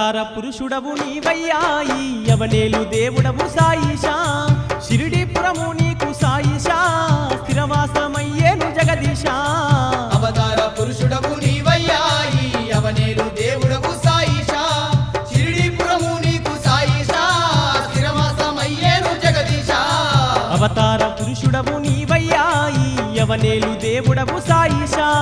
అవతార పురుషుడవు నీవయ్యాయి యవనేలు దేవుడవు సాయిషా షిరిడిపురము నీకు సాయిషా స్థిరవాసమయ్యేను జగదీశా అవతార పురుషుడవు నీవయ్యాయి అవనేలు దేవుడవు సాయిషా షిరిడిపురము నీకు సాయిషా స్థిరవాసమయ్యేను జగదీశా అవతార పురుషుడవు నీవయ్యాయి యవనేలు దేవుడవు సాయిషా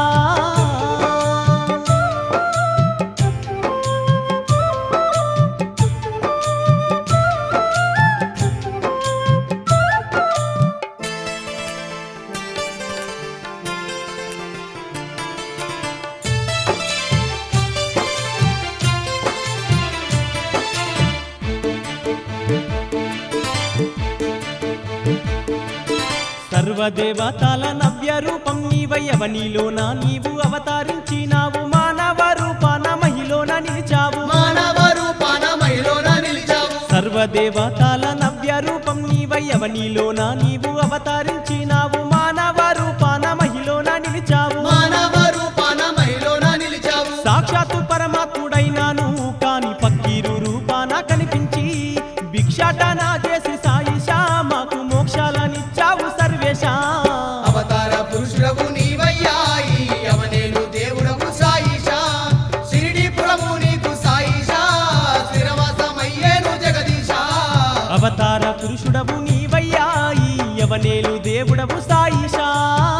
సర్వదేవతల నవ్య రూపం నీవయ్యవ నీలోన నీవు అవతరించినావు మానవ రూపాన మహిలోన నిలిచావు మానవ రూపాన మహిళన నిలిచావు సర్వదేవతల నవ్య రూపం నీవయ్యవ నీలోన నీవు అవతరించినావు మానవ రూపాన మహిలోన నిలిచావు మానవ రూపాన మహిళన నిలిచావు సాక్షాత్తు పరమాత్ముడైనాను కాని పక్కీరు రూపాన కనిపించి భిక్షాటన చేసి సాయిషా మాకు మోక్షాలనిచ్చావు సర్వేశా అవతార పురుషుడవు నీవయ్యాయి అవనేలు దేవుడవు సాయిషా షిరిడిపురము నీకు సాయిషా స్థిరవాసమయ్యేను జగదీశా అవతార పురుషుడవు నీవయ్యాయి యవనేలు దేవుడవు సాయిషా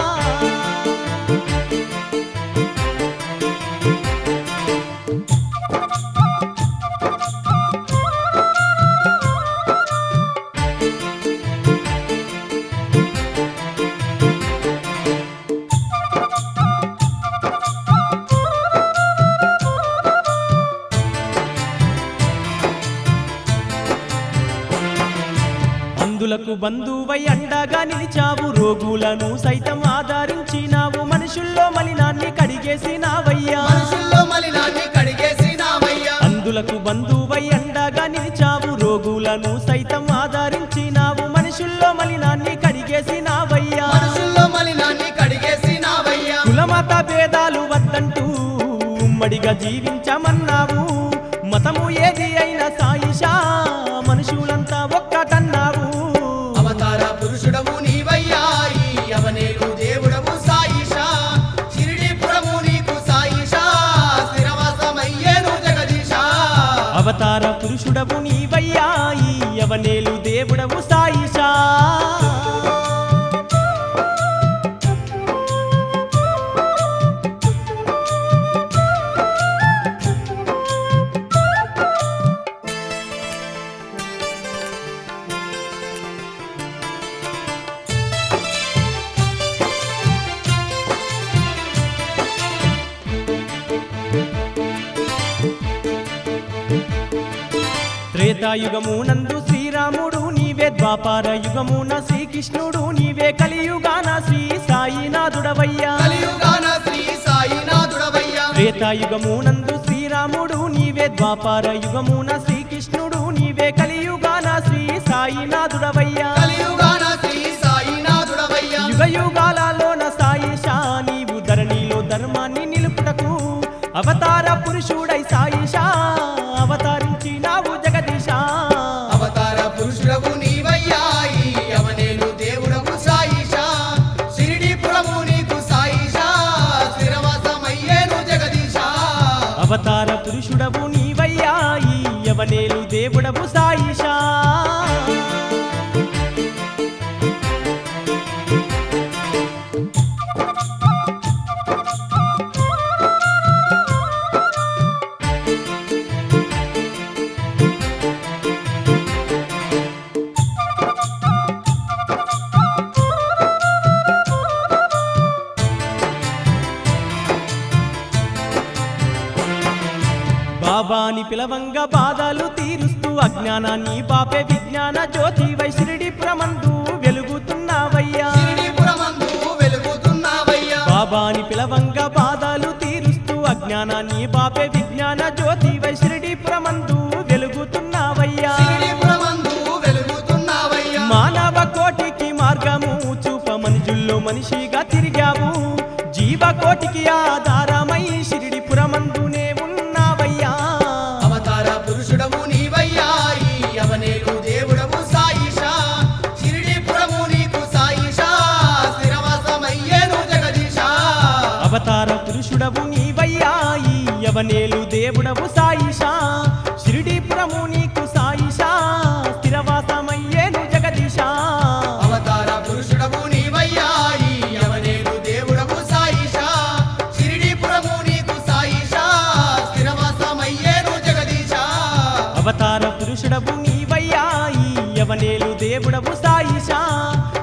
అందులకు బంధువై అండగా నిలిచావు రోగులను సైతం ఆదరించినావు మనుషుల్లో మలినాన్ని కడిగేసినావయ్యా మనుషుల్లో మలినాన్ని కడిగేసినావయ్యా అందులకు బంధువై అండగా నిలిచావు రోగులను సైతం ఆదరించినావు మనుషుల్లో మలినాన్ని కడిగేసినావయ్యా మనుషుల్లో మలినాన్ని కడిగేసినావయ్యా కులమత భేదాలు వద్దంటూ ఉమ్మడిగా జీవించమన్నావు మతము ఏది అయినా సాయిషా మనుషులంతా ఒక్కటన్నావు అవతార పురుషుడవు నీవయ్యాయి అవనేలు దేవుడవు సాయిషా షిరిడిపురము నీకు సాయిషా స్థిరవాసమయ్యేను జగదీశా అవతార పురుషుడవు నీవయ్యాయి యవనేలు దేవుడవు సాయిషా త్రేతాయుగము నందు శ్రీరాముడు నీవే ద్వాపార యుగమున శ్రీకృష్ణుడు నీవే కలియుగాన శ్రీ సాయినాథుడవయ్యా కలియుగాన శ్రీ సాయినాథుడవయ్యా త్రేతాయుగము నందు శ్రీరాముడు నీవే ద్వాపార యుగమున శ్రీకృష్ణుడు నీవే కలియుగాన శ్రీ సాయినాథుడవయ్యా కలియుగాన శ్రీ సాయినాథుడవయ్యా యుగ యుగాలలోన సాయిషా నీవు ధరణిలో ధర్మాన్ని నిలుపుటకు అవతార పురుషుడై సాయిషా అవతరించినావు జగదీశా అవతార పురుషుడవు నీవయ్యాయి అవనేలు దేవుడవు సాయిషా షిరిడిపురము నీకు సాయిషా స్థిరవాసమయ్యేను జగదీశా అవతార పురుషుడవు నీవయ్యాయి యవనేలు దేవుడవు సాయిషా బాబాని పిలవంగా బాధలు తీరుస్తూ అజ్ఞానాన్ని పాపే విజ్ఞాన జ్యోతి వైశ్రుడి ప్రమందు వెలుగుతున్నావయ్యా షిరిడిపురమందు వెలుగుతున్నావయ్యా బాబాని పిలవంగా బాధలు తీరుస్తూ అజ్ఞానాన్ని పాపే విజ్ఞాన జ్యోతి వైశ్రుడి ప్రమందు వెలుగుతున్నావయ్యా షిరిడిపురమందు వెలుగుతున్నావయ్యా మానవ కోటికి మార్గము చూప మనుషుల్లో మనిషిగా తిరిగావు జీవకోటికి ఆధారమై షిరిడి పురమందునే ఉన్నావయ్యా అవతార దేవుడవు సాయిషా షిరిడీపురము నీకు సాయిషా స్థిరవాసమయ్యేను జగదీశా అవతార పురుషుడవు నీవయ్యా ఈ యవనేలు దేవుడవు సాయిషా షిరిడీపురము నీకు సాయిషా స్థిరవాసమయ్యేను జగదీశా అవతార పురుషుడవు నీవయ్యా ఈ యవనేలు దేవుడవు సాయిషా